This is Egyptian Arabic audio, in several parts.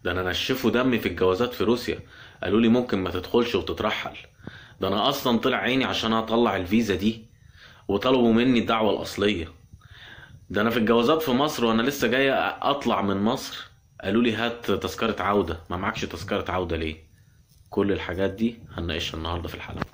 ده انا نشفوا دمي في الجوازات في روسيا قالوا لي ممكن ما تدخلش وتترحل ده انا اصلا طلع عيني عشان اطلع الفيزا دي وطلبوا مني الدعوة الاصلية ده انا في الجوازات في مصر وانا لسه جاي اطلع من مصر قالوا لي هات تذكرة عودة ما معكش تذكرة عودة ليه كل الحاجات دي هنناقشها النهاردة في الحلقة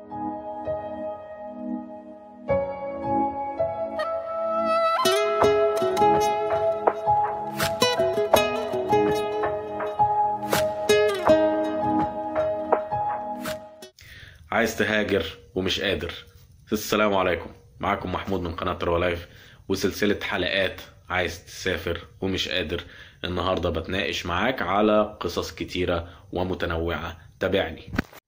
عايز تهاجر ومش قادر السلام عليكم معاكم محمود من قناة روالايف وسلسلة حلقات عايز تسافر ومش قادر النهاردة بتناقش معاك على قصص كتيرة ومتنوعة تابعني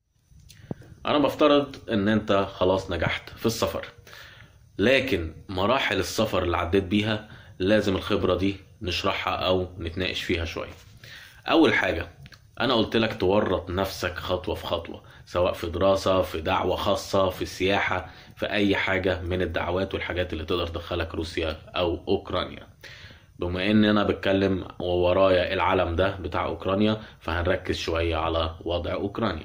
انا بفترض ان انت خلاص نجحت في السفر لكن مراحل السفر اللي عديت بيها لازم الخبرة دي نشرحها او نتناقش فيها شوية اول حاجة انا قلت لك تورط نفسك خطوة في خطوة سواء في دراسة في دعوة خاصة في سياحة في اي حاجة من الدعوات والحاجات اللي تقدر تدخلك روسيا او اوكرانيا بما ان انا بتكلم وورايا العلم ده بتاع اوكرانيا فهنركز شوية على وضع اوكرانيا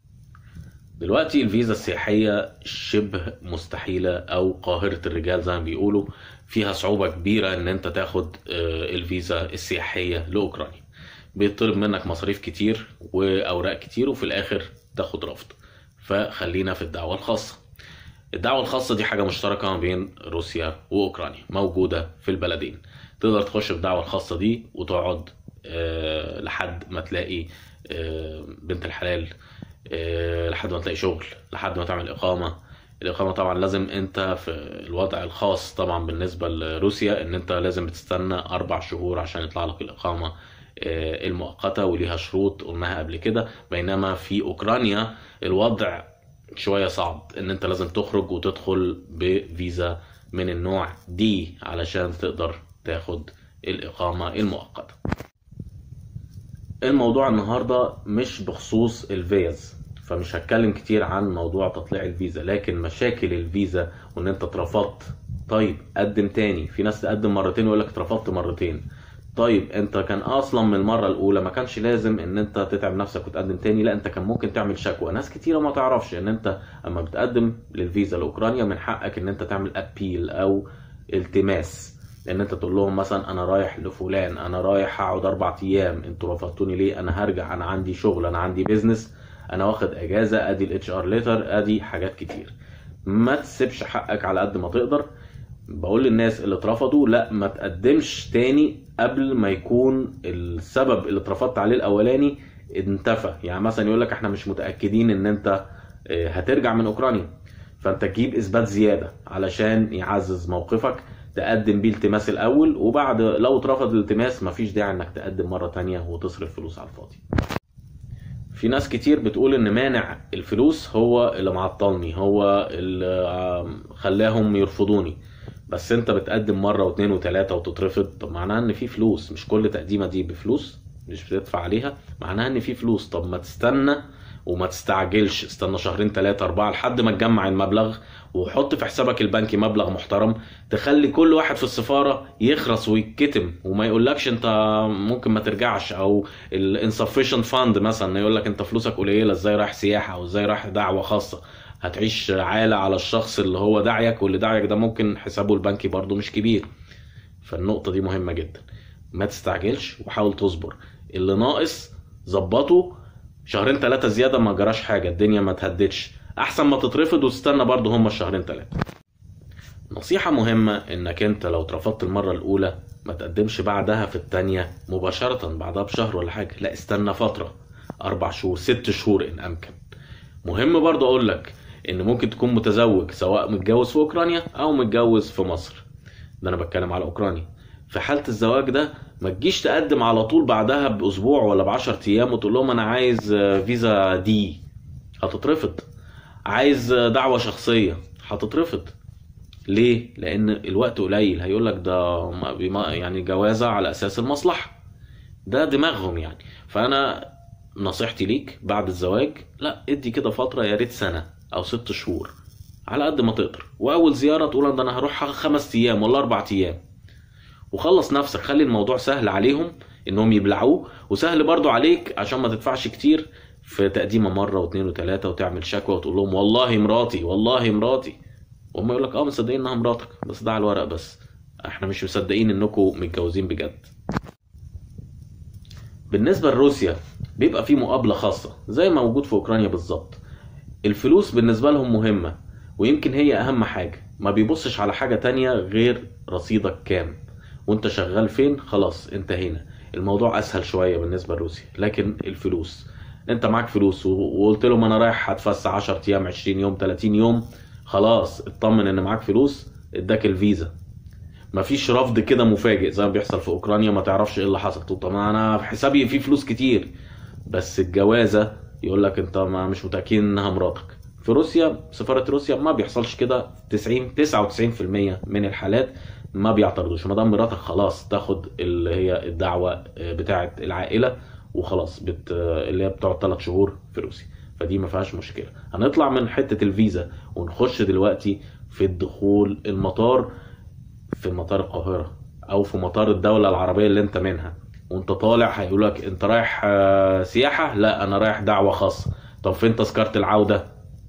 دلوقتي الفيزا السياحية شبه مستحيلة او قاهرة الرجال زي ما بيقولوا فيها صعوبة كبيرة ان انت تاخد آه، الفيزا السياحية لاوكرانيا بيطلب منك مصاريف كتير واوراق كتير وفي الاخر تاخد رفض فخلينا في الدعوة الخاصة الدعوة الخاصة دي حاجة مشتركة ما بين روسيا وأوكرانيا موجودة في البلدين تقدر تخش في الدعوة الخاصة دي وتقعد آه، لحد ما تلاقي آه، بنت الحلال آه، لحد ما تلاقي شغل لحد ما تعمل إقامة الإقامة طبعا لازم أنت في الوضع الخاص طبعا بالنسبة لروسيا إن أنت لازم بتستنى أربع شهور عشان يطلع لك الإقامة آه، المؤقتة وليها شروط قلناها قبل كده بينما في أوكرانيا الوضع شوية صعب ان انت لازم تخرج وتدخل بفيزا من النوع دي علشان تقدر تاخد الإقامة المؤقتة الموضوع النهاردة مش بخصوص الفيز فمش هتكلم كتير عن موضوع تطليع الفيزا لكن مشاكل الفيزا وان انت اترفضت طيب قدم تاني في ناس تقدم مرتين ويقول لك اترفضت مرتين طيب انت كان اصلا من المره الاولى ما كانش لازم ان انت تتعب نفسك وتقدم تاني لا انت كان ممكن تعمل شكوى ناس كتيره ما تعرفش ان انت اما بتقدم للفيزا لاوكرانيا من حقك ان انت تعمل ابيل او التماس ان انت تقول لهم مثلا انا رايح لفلان انا رايح اقعد اربع ايام انتوا رفضتوني ليه انا هرجع انا عندي شغل انا عندي بيزنس انا واخد اجازه ادي الاتش ار ليتر ادي حاجات كتير ما تسيبش حقك على قد ما تقدر بقول للناس اللي اترفضوا لا ما تقدمش تاني قبل ما يكون السبب اللي اترفضت عليه الاولاني انتفى يعني مثلا يقول لك احنا مش متاكدين ان انت اه، هترجع من اوكرانيا فانت تجيب اثبات زياده علشان يعزز موقفك تقدم بيه التماس الاول وبعد لو اترفض الالتماس مفيش داعي انك تقدم مره تانية وتصرف فلوس على الفاضي في ناس كتير بتقول ان مانع الفلوس هو اللي معطلني هو اللي آم، خلاهم يرفضوني بس انت بتقدم مره واثنين وثلاثه وتترفض طب معناها ان في فلوس مش كل تقديمه دي بفلوس مش بتدفع عليها معناها ان في فلوس طب ما تستنى وما تستعجلش استنى شهرين ثلاثة أربعة لحد ما تجمع المبلغ وحط في حسابك البنكي مبلغ محترم تخلي كل واحد في السفارة يخرس ويتكتم وما يقولكش انت ممكن ما ترجعش او الانسفيشنت فاند مثلا يقول لك انت فلوسك قليلة ازاي رايح سياحة او ازاي رايح دعوة خاصة هتعيش عالة على الشخص اللي هو داعيك واللي داعيك ده ممكن حسابه البنكي برضه مش كبير فالنقطة دي مهمة جدا ما تستعجلش وحاول تصبر اللي ناقص ظبطه شهرين ثلاثة زيادة ما جراش حاجة الدنيا ما تهدتش أحسن ما تترفض وتستنى برضه هما الشهرين ثلاثة نصيحة مهمة إنك أنت لو اترفضت المرة الأولى ما تقدمش بعدها في التانية مباشرة بعدها بشهر ولا حاجة لا استنى فترة أربع شهور ست شهور إن أمكن مهم برضه أقول لك إن ممكن تكون متزوج سواء متجوز في أوكرانيا أو متجوز في مصر ده أنا بتكلم على أوكرانيا في حالة الزواج ده ما تجيش تقدم على طول بعدها بأسبوع ولا بعشر أيام وتقول لهم أنا عايز آه، فيزا دي هتترفض عايز آه، دعوة شخصية هتترفض ليه؟ لأن الوقت قليل هيقول لك ده ما- بما- يعني جوازة على أساس المصلحة ده دماغهم يعني فأنا نصيحتي ليك بعد الزواج لا ادي كده فترة يا ريت سنة أو ست شهور على قد ما تقدر وأول زيارة تقول ده أنا هروح خمس أيام ولا أربع أيام وخلص نفسك خلي الموضوع سهل عليهم انهم يبلعوه وسهل برضو عليك عشان ما تدفعش كتير في تقديمه مره واثنين وثلاثه وتعمل شكوى وتقول لهم والله مراتي والله مراتي وهم يقول لك اه مصدقين انها مراتك بس ده على الورق بس احنا مش مصدقين انكم متجوزين بجد بالنسبة لروسيا بيبقى في مقابلة خاصة زي ما موجود في أوكرانيا بالظبط الفلوس بالنسبة لهم مهمة ويمكن هي أهم حاجة ما بيبصش على حاجة تانية غير رصيدك كام وانت شغال فين خلاص انتهينا الموضوع أسهل شوية بالنسبة لروسيا لكن الفلوس انت معاك فلوس وقلت لهم انا رايح هتفسح 10 ايام 20 يوم 30 يوم خلاص اطمن ان معاك فلوس اداك الفيزا مفيش رفض كده مفاجئ زي ما بيحصل في اوكرانيا ما تعرفش ايه اللي حصل تقول طب انا في حسابي في فلوس كتير بس الجوازه يقول لك انت ما مش متاكد انها مراتك في روسيا سفاره روسيا ما بيحصلش كده 90 99% من الحالات ما بيعترضوش ما دام مراتك خلاص تاخد اللي هي الدعوه بتاعه العائله وخلاص بت... اللي هي بتقعد 3 شهور في روسيا فدي ما فيهاش مشكله هنطلع من حته الفيزا ونخش دلوقتي في الدخول المطار في مطار القاهره او في مطار الدوله العربيه اللي انت منها وانت طالع هيقول لك انت رايح سياحه لا انا رايح دعوه خاصه طب فين تذكره العوده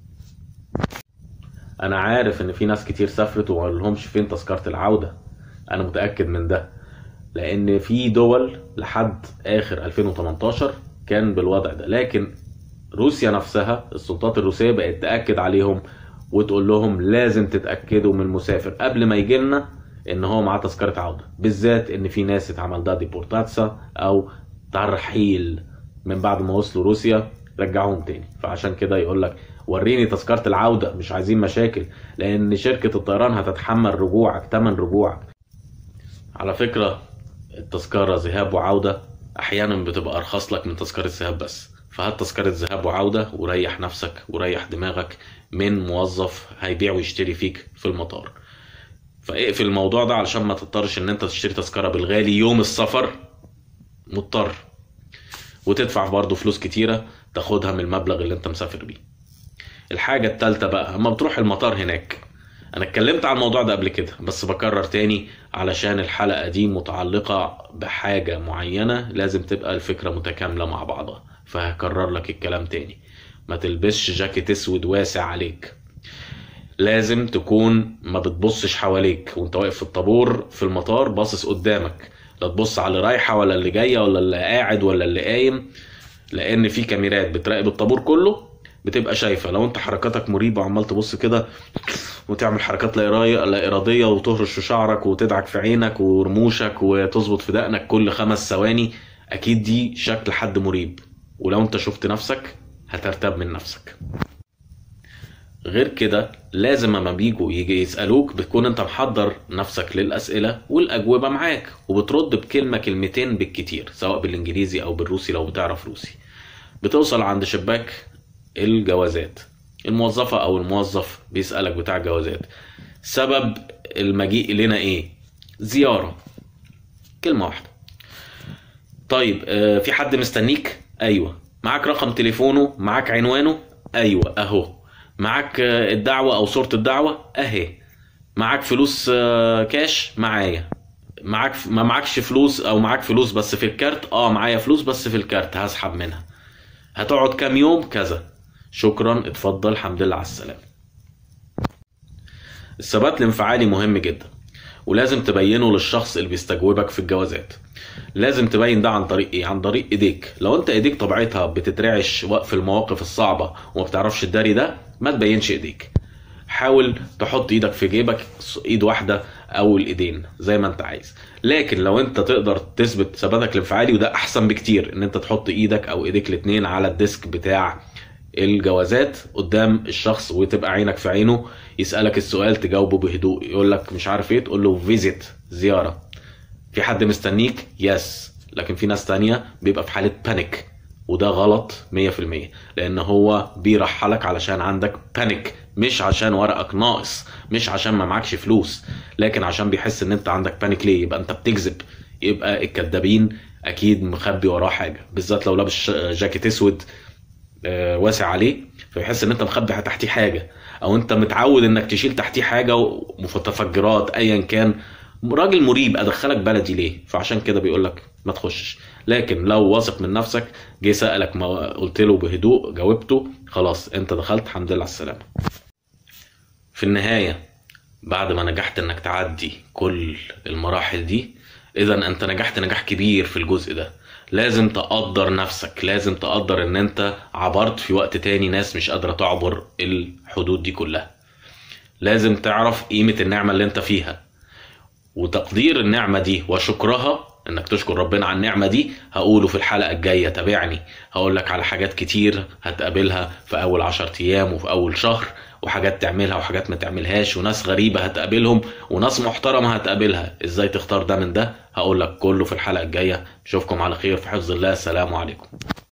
انا عارف ان في ناس كتير سافرت وما لهمش فين تذكره العوده انا متاكد من ده لان في دول لحد اخر 2018 كان بالوضع ده لكن روسيا نفسها السلطات الروسيه بقت تاكد عليهم وتقول لهم لازم تتاكدوا من المسافر قبل ما يجي لنا ان هو معاه تذكره عوده بالذات ان في ناس اتعمل ده ديبورتاتسا او ترحيل من بعد ما وصلوا روسيا رجعوهم تاني فعشان كده يقول لك وريني تذكره العوده مش عايزين مشاكل لان شركه الطيران هتتحمل رجوعك تمن رجوعك على فكره التذكره ذهاب وعوده احيانا بتبقى ارخص لك من تذكره ذهاب بس فهات تذكره ذهاب وعوده وريح نفسك وريح دماغك من موظف هيبيع ويشتري فيك في المطار فاقفل الموضوع ده علشان ما تضطرش ان انت تشتري تذكره بالغالي يوم السفر مضطر وتدفع برضه فلوس كتيره تاخدها من المبلغ اللي انت مسافر بيه الحاجه التالتة بقى اما بتروح المطار هناك انا اتكلمت عن الموضوع ده قبل كده بس بكرر تاني علشان الحلقه دي متعلقه بحاجه معينه لازم تبقى الفكره متكامله مع بعضها فهكرر لك الكلام تاني ما تلبسش جاكيت اسود واسع عليك لازم تكون ما بتبصش حواليك وانت واقف في الطابور في المطار باصص قدامك لا تبص على اللي رايحه ولا اللي جايه ولا اللي قاعد ولا اللي قايم لان في كاميرات بتراقب الطابور كله بتبقى شايفه لو انت حركاتك مريبه وعمال تبص كده وتعمل حركات لا اراديه وتهرش في شعرك وتدعك في عينك ورموشك وتظبط في دقنك كل خمس ثواني اكيد دي شكل حد مريب ولو انت شفت نفسك هترتاب من نفسك غير كده لازم اما بيجوا يجي يسالوك بتكون انت محضر نفسك للاسئله والاجوبه معاك وبترد بكلمه كلمتين بالكتير سواء بالانجليزي او بالروسي لو بتعرف روسي بتوصل عند شباك الجوازات الموظفه او الموظف بيسالك بتاع الجوازات سبب المجيء لنا ايه زياره كلمه واحده طيب في حد مستنيك ايوه معاك رقم تليفونه معاك عنوانه ايوه اهو معاك الدعوة أو صورة الدعوة أهي معاك فلوس كاش معايا معاك ما معكش فلوس أو معاك فلوس بس في الكارت أه معايا فلوس بس في الكارت هسحب منها هتقعد كام يوم كذا شكرا اتفضل الحمد لله على السلامة الثبات الانفعالي مهم جدا ولازم تبينه للشخص اللي بيستجوبك في الجوازات لازم تبين ده عن طريق ايه عن طريق ايديك لو انت ايديك طبيعتها بتترعش في المواقف الصعبه وما بتعرفش تداري ده ما تبينش ايديك حاول تحط ايدك في جيبك ايد واحده او الايدين زي ما انت عايز لكن لو انت تقدر تثبت ثباتك الانفعالي وده احسن بكتير ان انت تحط ايدك او ايديك الاثنين على الديسك بتاع الجوازات قدام الشخص وتبقى عينك في عينه يسالك السؤال تجاوبه بهدوء يقول لك مش عارف ايه تقول له فيزيت زياره في حد مستنيك يس لكن في ناس تانية بيبقى في حالة بانيك وده غلط 100% لان هو بيرحلك علشان عندك بانيك مش عشان ورقك ناقص مش عشان ما معكش فلوس لكن عشان بيحس ان انت عندك بانيك ليه يبقى انت بتكذب يبقى الكدابين اكيد مخبي وراه حاجه بالذات لو لابس جاكيت اسود واسع عليه فيحس ان انت مخبي تحتيه حاجه او انت متعود انك تشيل تحتيه حاجه ومتفجرات ايا كان راجل مريب ادخلك بلدي ليه فعشان كده بيقول لك ما تخشش لكن لو واثق من نفسك جه سالك ما قلت له بهدوء جاوبته خلاص انت دخلت الحمد لله على السلامه في النهايه بعد ما نجحت انك تعدي كل المراحل دي اذا انت نجحت نجاح كبير في الجزء ده لازم تقدر نفسك لازم تقدر ان انت عبرت في وقت تاني ناس مش قادرة تعبر الحدود دي كلها لازم تعرف قيمة النعمة اللي انت فيها وتقدير النعمة دي وشكرها انك تشكر ربنا على النعمة دي هقوله في الحلقة الجاية تابعني هقول لك على حاجات كتير هتقابلها في اول عشر ايام وفي اول شهر وحاجات تعملها وحاجات ما تعملهاش وناس غريبة هتقابلهم وناس محترمة هتقابلها ازاي تختار ده من ده هقول لك كله في الحلقة الجاية اشوفكم على خير في حفظ الله السلام عليكم